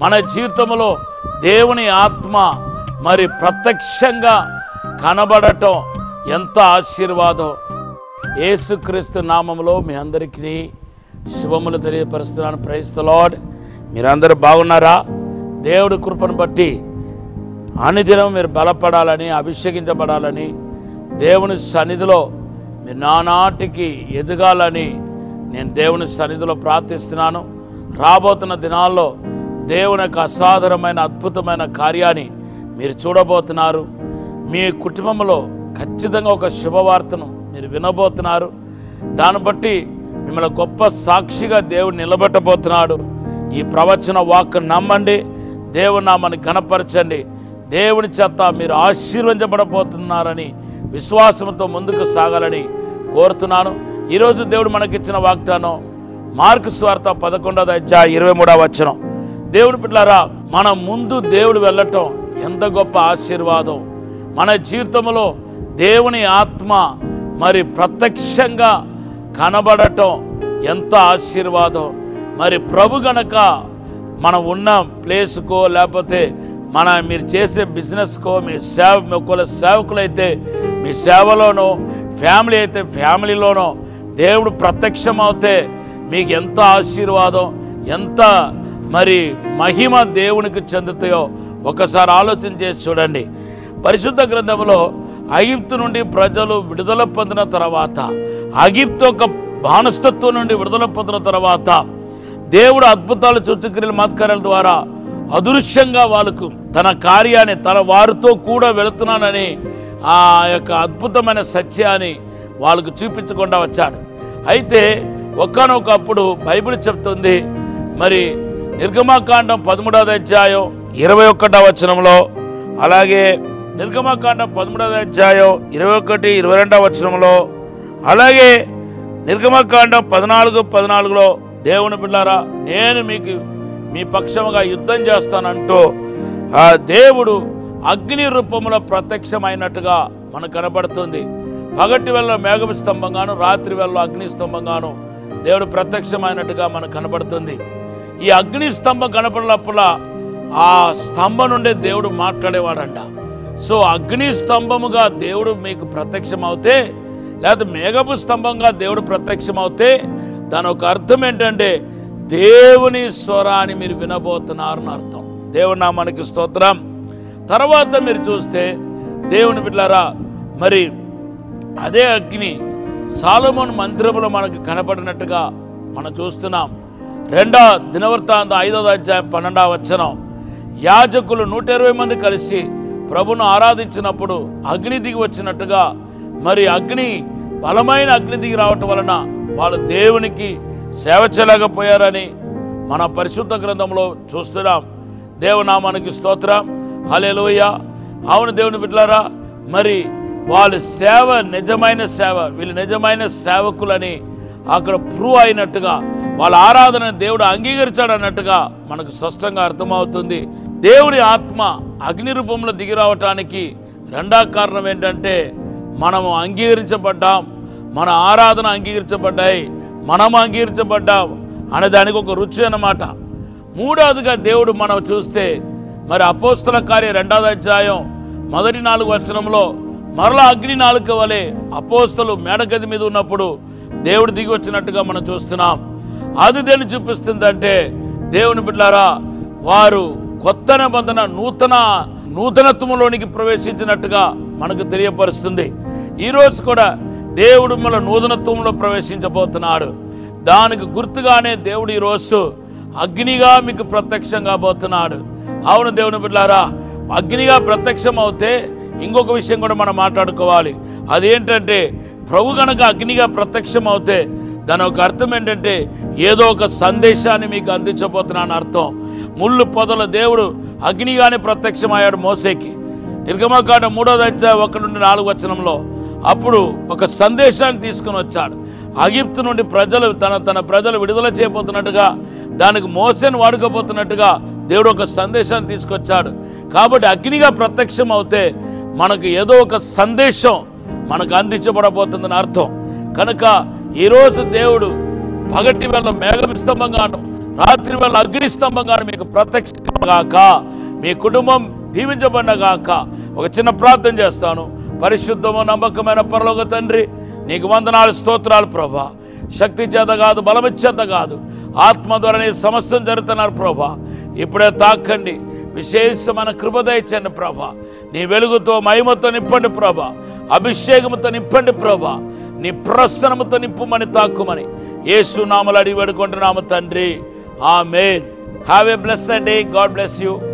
మన జీవితంలో దేవుని ఆత్మ మరి ప్రత్యక్షంగా కనబడటం ఎంత ఆశీర్వాదం యేసుక్రీస్తు నామములో మీ అందరికీ శుభములు తెలియపరుస్తున్నాను ప్రైజ్ ద లార్డ్ మీరందరూ బాగున్నారా దేవుడి కృపను బట్టి అనుదినం మీరు బలపడాలని అభిషేకించబడాలని దేవుని సన్నిధిలో మీరు నానాటికి ఎదగాలని నేను దేవుని సన్నిధిలో ప్రార్థిస్తున్నాను రాబోతున్న దినాల్లో దేవుని యొక్క అసాధారణమైన అద్భుతమైన కార్యాన్ని మీరు చూడబోతున్నారు మీ కుటుంబంలో ఖచ్చితంగా ఒక శుభవార్తను మీరు వినబోతున్నారు దాన్ని బట్టి మిమ్మల్ని గొప్ప సాక్షిగా దేవుడు నిలబెట్టబోతున్నాడు ఈ ప్రవచన వాక్ నమ్మండి దేవుని నామని కనపరచండి దేవుని చేత మీరు ఆశీర్వదించబడబోతున్నారని విశ్వాసంతో ముందుకు సాగాలని కోరుతున్నాను ఈరోజు దేవుడు మనకిచ్చిన వాగ్దానం మార్కు స్వార్థ పదకొండవ అధ్యాయ ఇరవై మూడవ వచనం దేవుడు పిల్లారా మన ముందు దేవుడు వెళ్ళటం ఎంత గొప్ప ఆశీర్వాదం మన జీవితంలో దేవుని ఆత్మ మరి ప్రత్యక్షంగా కనబడటం ఎంత ఆశీర్వాదం మరి ప్రభు గనక మనం ఉన్న ప్లేస్కో లేకపోతే మన మీరు చేసే బిజినెస్కో మీ సేవ ఒకవేళ సేవకులైతే మీ సేవలోనో ఫ్యామిలీ అయితే ఫ్యామిలీలోనో దేవుడు ప్రత్యక్షమవుతే మీకు ఎంత ఆశీర్వాదం ఎంత మరి మహిమ దేవునికి చెందుతాయో ఒకసారి ఆలోచన చేసి చూడండి పరిశుద్ధ గ్రంథంలో ఐగిప్తు నుండి ప్రజలు విడుదల పొందిన తర్వాత ఐగిప్తు యొక్క బానస్తత్వం నుండి విడుదల పొందిన తర్వాత దేవుడు అద్భుతాలు సూచక్రియలు మత్కార్యాల ద్వారా అదృశ్యంగా వాళ్ళకు తన కార్యాన్ని తన వారితో కూడా వెళుతున్నానని ఆ యొక్క అద్భుతమైన సత్యాన్ని వాళ్ళకు చూపించకుండా వచ్చాడు అయితే ఒక్కనొకప్పుడు బైబిల్ చెప్తుంది మరి నిర్గమాకాండం పదమూడవ అధ్యాయం ఇరవై ఒకటవ వచనంలో అలాగే నిర్గమాకాండం పదమూడవ అధ్యాయం ఇరవై ఒకటి ఇరవై రెండవ వచనంలో అలాగే నిర్గమకాండం పద్నాలుగు పద్నాలుగులో దేవుని బిడ్డారా నేను మీకు మీ పక్షముగా యుద్ధం చేస్తానంటూ ఆ దేవుడు అగ్ని రూపంలో ప్రత్యక్షమైనట్టుగా మనకు కనబడుతుంది పగటి వేళ మేఘ స్తంభంగాను రాత్రి వేళ అగ్ని స్తంభంగాను దేవుడు ప్రత్యక్షమైనట్టుగా మనకు కనబడుతుంది ఈ అగ్ని స్తంభం కనపడినప్పుడు ఆ స్తంభం నుండే దేవుడు మాట్లాడేవాడంట సో అగ్ని స్తంభముగా దేవుడు మీకు ప్రత్యక్షమవుతే లేకపోతే మేఘపు స్తంభంగా దేవుడు ప్రత్యక్షమవుతే దాని ఒక అర్థం ఏంటంటే దేవుని స్వరాన్ని మీరు వినబోతున్నారని అర్థం దేవుని నామానికి స్తోత్రం తర్వాత మీరు చూస్తే దేవుని బిడ్డారా మరి అదే అగ్ని సాలమోన్ మందిరంలో మనకు కనపడినట్టుగా మనం చూస్తున్నాం రెండో దినవృత్తాంత ఐదో అధ్యాయం పన్నెండవ వచనం యాజకులు నూట ఇరవై మంది కలిసి ప్రభును ఆరాధించినప్పుడు అగ్ని దిగి వచ్చినట్టుగా మరి అగ్ని బలమైన అగ్ని దిగి రావటం వలన వాళ్ళు దేవునికి సేవ చేయలేకపోయారని మన పరిశుద్ధ గ్రంథంలో చూస్తున్నాం దేవునామానికి స్తోత్రం హలేలోయ అవును దేవుని బిడ్డలారా మరి వాళ్ళ సేవ నిజమైన సేవ వీళ్ళు నిజమైన సేవకులని అక్కడ ప్రూవ్ అయినట్టుగా వాళ్ళ ఆరాధన దేవుడు అంగీకరించాడు అన్నట్టుగా మనకు స్పష్టంగా అర్థమవుతుంది దేవుని ఆత్మ అగ్ని రూపంలో దిగి రావటానికి రెండో కారణం ఏంటంటే మనము అంగీకరించబడ్డాం మన ఆరాధన అంగీకరించబడ్డాయి మనం అంగీకరించబడ్డాం అనే దానికి ఒక రుచి అన్నమాట మూడవదిగా దేవుడు మనం చూస్తే మరి అపోస్తల కార్య రెండవ అధ్యాయం మొదటి నాలుగు వచనంలో మరలా అగ్ని నాలుక వలె అపోస్తలు మేడగది మీద ఉన్నప్పుడు దేవుడు దిగి వచ్చినట్టుగా మనం చూస్తున్నాం అది దేని చూపిస్తుందంటే దేవుని బిడ్డారా వారు కొత్త నిబంధన నూతన నూతనత్వంలోనికి ప్రవేశించినట్టుగా మనకు తెలియపరుస్తుంది ఈరోజు కూడా దేవుడు మన నూతనత్వంలో ప్రవేశించబోతున్నాడు దానికి గుర్తుగానే దేవుడు ఈరోజు అగ్నిగా మీకు ప్రత్యక్షం కాబోతున్నాడు అవును దేవుని బిడ్డారా అగ్నిగా ప్రత్యక్షం అవుతే ఇంకొక విషయం కూడా మనం మాట్లాడుకోవాలి అదేంటంటే ప్రభు గనక అగ్నిగా ప్రత్యక్షం అవుతే దాని ఒక అర్థం ఏంటంటే ఏదో ఒక సందేశాన్ని మీకు అందించబోతున్నాను అర్థం ముళ్ళు పొదల దేవుడు అగ్నిగానే ప్రత్యక్షమయ్యాడు మోసేకి నిర్గమకాండ మూడోది అధ్యాయం ఒకటి నుండి నాలుగు వచనంలో అప్పుడు ఒక సందేశాన్ని తీసుకుని వచ్చాడు అగిప్తు నుండి ప్రజలు తన తన ప్రజలు విడుదల చేయబోతున్నట్టుగా దానికి మోసేని వాడుకోబోతున్నట్టుగా దేవుడు ఒక సందేశాన్ని తీసుకొచ్చాడు కాబట్టి అగ్నిగా ప్రత్యక్షం అవుతే మనకు ఏదో ఒక సందేశం మనకు అందించబడబోతుందని అర్థం కనుక ఈరోజు దేవుడు పగటి వేళ మేఘస్తంభంగాను రాత్రి వేళ అగ్ని స్తంభంగా మీకు ప్రత్యక్షగాక మీ కుటుంబం దీవించబడినగాక ఒక చిన్న ప్రార్థన చేస్తాను పరిశుద్ధము నమ్మకమైన పరలోక తండ్రి నీకు వందనాలు స్తోత్రాలు ప్రభా శక్తి చేత కాదు బలము చేత కాదు ఆత్మ ద్వారా నీ సమస్తం జరుగుతున్నారు ప్రభా ఇప్పుడే తాకండి విశేషమైన కృపదయించండి ప్రభా నీ వెలుగుతో మహిమతో నింపండి ప్రభా అభిషేకముతో నింపండి ప్రభా నీ ప్రసన్నముతో నింపుమని తాక్కుమని యేసు నామలు అడిగి వేడుకుంటున్నాము తండ్రి amen have a blessed day God bless you